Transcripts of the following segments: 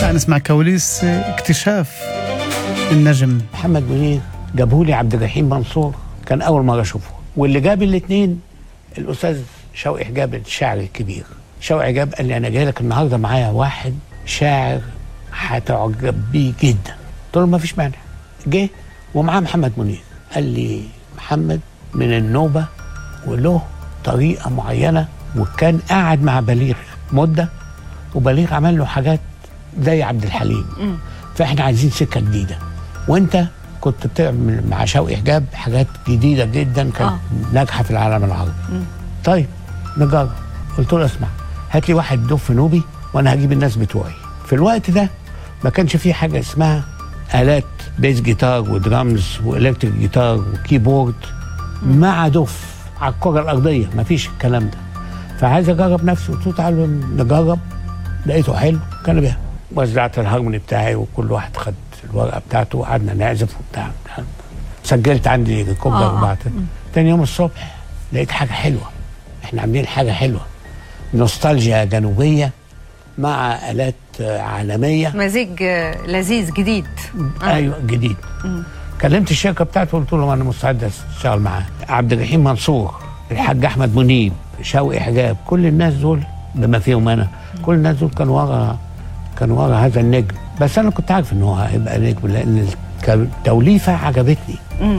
تعال نسمع كواليس اكتشاف النجم محمد منير جابوا لي عبد الرحيم منصور كان اول مره اشوفه واللي جاب الاثنين الاستاذ شوقي حجاب الشاعر الكبير شوقي حجاب قال لي انا جاي لك النهارده معايا واحد شاعر هتعجب بيه جدا قلت له ما فيش مانع جه ومعاه محمد منير قال لي محمد من النوبه وله طريقه معينه وكان قاعد مع بليغ مده وبليغ عمل له حاجات زي عبد الحليم فاحنا عايزين سكه جديده وانت كنت بتعمل مع شوقي حجاب حاجات جديده جدا كانت آه. ناجحه في العالم العربي طيب نجرب قلت له اسمع هات لي واحد دف نوبي وانا هجيب الناس بتوعي في الوقت ده ما كانش في حاجه اسمها الات بيس جيتار ودرامز والكتريك جيتار وكيبورد مع دف على الكره الارضيه ما فيش الكلام ده فعايز اجرب نفسي قلت له تعالوا نجرب لقيته حلو كان بيها وزعت الهارموني بتاعي وكل واحد خد الورقه بتاعته وقعدنا نعزف وبتاع سجلت عندي ريكوردر آه. وبعت تاني يوم الصبح لقيت حاجه حلوه احنا عاملين حاجه حلوه نوستالجيا جنوبيه مع الات آه، عالميه مزيج آه، لذيذ جديد ايوه جديد كلمت الشركه بتاعته وقلت لهم انا مستعد اشتغل معاه عبد الرحيم منصور الحاج احمد منيب شوقي حجاب كل الناس دول بما فيهم انا كل الناس دول كانوا ورا كانوا ورا هذا النجم بس انا كنت عارف ان هو هيبقى نجم لان التوليفه عجبتني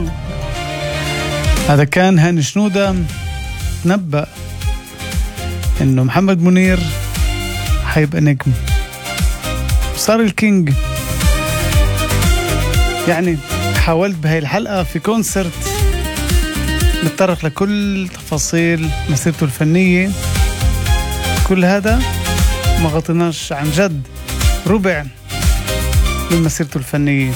هذا كان هاني شنودة تنبأ انه محمد منير حيبقى نجم صار الكينج يعني حاولت بهاي الحلقة في كونسرت نتطرق لكل تفاصيل مسيرته الفنية كل هذا ما غطيناش عن جد ربع من مسيرته الفنيه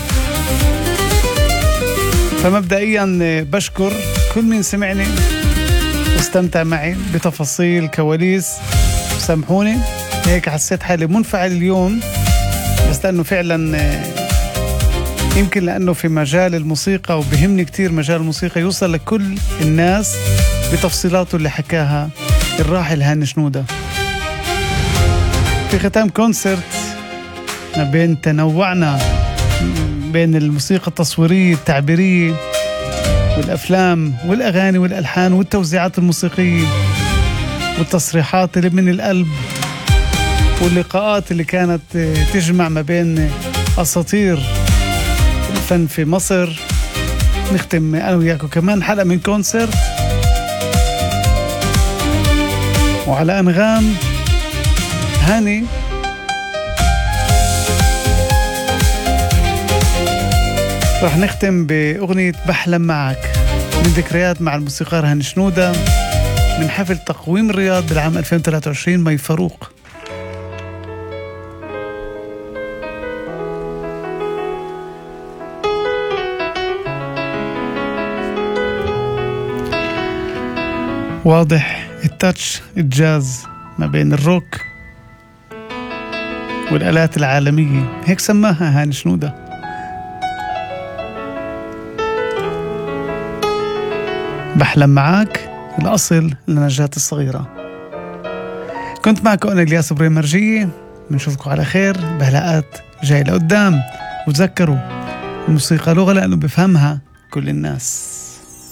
فمبدئيا بشكر كل مين سمعني واستمتع معي بتفاصيل كواليس سامحوني هيك حسيت حالي منفعل اليوم بس لانه فعلا آه، يمكن لانه في مجال الموسيقى وبهمني كتير مجال الموسيقى يوصل لكل الناس بتفصيلاته اللي حكاها الراحل هاني شنوده في ختام كونسرت ما بين تنوعنا بين الموسيقى التصويرية التعبيرية والأفلام والأغاني والألحان والتوزيعات الموسيقية والتصريحات اللي من القلب واللقاءات اللي كانت آه، تجمع ما بين أساطير الفن في مصر نختم أنا وياكم كمان حلقة من كونسرت وعلى أنغام هاني راح نختم بأغنية بحلم معك من ذكريات مع الموسيقار هاني شنودة من حفل تقويم الرياض بالعام 2023 مي فاروق واضح التاتش الجاز ما بين الروك والآلات العالمية هيك سماها هاني شنودة بحلم معاك الأصل لنجاة الصغيرة كنت معكم أنا الياس إبراهيم مرجية بنشوفكم على خير بهلاقات جاي لقدام وتذكروا الموسيقى لغة لأنه بفهمها كل الناس